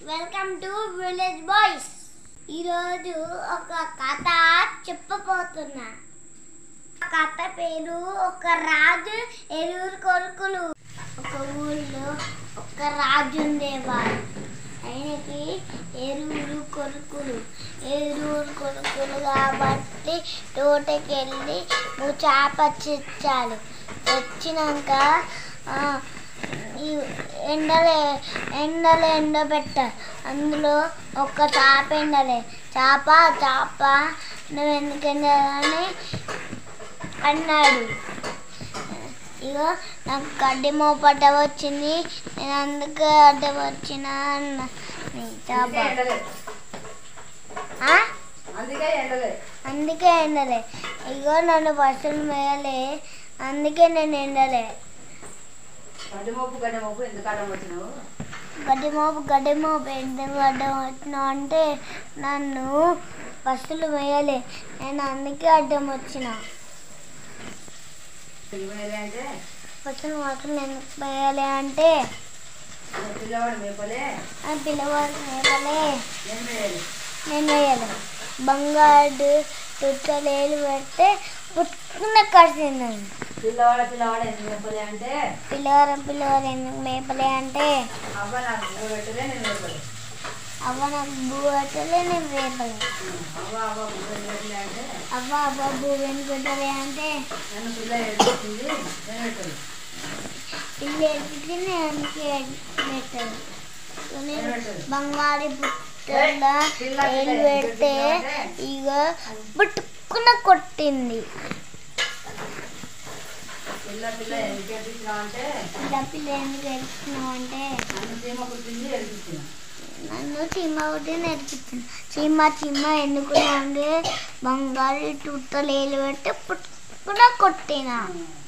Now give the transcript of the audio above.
Welcome to village boys ఈరోజు ఒక కథ చెప్పబోతున్నా ఆ కథ పేరు ఒక రాజు ఎరువురు కొడుకులు ఒక ఊళ్ళో ఒక రాజు ఉండేవాడు ఆయనకి ఎరువురు కొడుకులు ఎరువురు కొడుకులు కాబట్టి తోటకెళ్ళి నువ్వు చేప తెచ్చాడు తెచ్చినాక ఆ, ఈ ఎండలే ఎండలు ఎండబెట్ట అందులో ఒక్క చేప ఎండలే చేప చేప నువ్వు ఎందుకు ఎండలని అన్నాడు ఇగో నాకు గడ్డి మోపట వచ్చింది నేను అందుకే అడ్డ వచ్చిన అన్న నీ చేప ఎండలే ఆ? అందుకే ఎండలే అందుకే ఎండలే ఇగో నన్ను బస్సులు మేయలే అందుకే నేను ఎండలే గడ్డి మోపు గడ్డి మోపు ఎందుకు అడ్డం వచ్చినావు గడ్డి మోపు గడ్డి మోపు ఎందుకు అడ్డం వచ్చినావు అంటే నన్ను బస్సులు వేయలే నేను అందుకే అడ్డం వచ్చిన ఇవ్వలే అంటే బస్సులు మాత్రం ఎందుకు వేయాలి అంటే నా పిల్లవాడు మేపలే ఆ పిల్లవాడు వేయలే నేను వేయాలి నేను వేయలే బంగారు చుట్టలేలు పెడితే పుట్టుకున్న కడిసిందండి పిల్లవాడ పిల్లవాడు ఎందుకు మేపలే అంటే పిల్లవారం పిల్లవారు ఎందుకు మేపలే అంటే అవ్వ నాకు ఊరు పెట్టలే నేను మేపలే అవ్వ నాకు బూ పెట్టలే నేను వేపలే అవ్వ అవ్వ ఊరు పెట్టలే అంటే అవ్వ అవ్వ బూ ఎందుకు పెట్టలే అంటే నన్ను పిల్ల ఏడిపించింది నేను పెట్టలేదు ఇల్లు ఎత్తికి నేను అందుకే పెట్టాను నేను పెట్టలేదు బంగారు పుట్టల పిల్ల ఏలు పిల్ల పెడితే ఎందుకు ఇక పుట్టుకున్న కొట్టింది పిల్ల పిల్ల ఎందుకు ఏడిపించినావు అంటే ఇలా పిల్ల ఎందుకు ఎడుతున్నావు అంటే నన్ను చీమ కుట్టింది ఏడిపించిన నన్ను చీమ ఒకటి నేర్పించింది చీమ చీమ ఎందుకు అంటే బంగారు టుట్టలు ఏలు పెడితే పుట్టుకున్న కొట్టిన ఉమ్.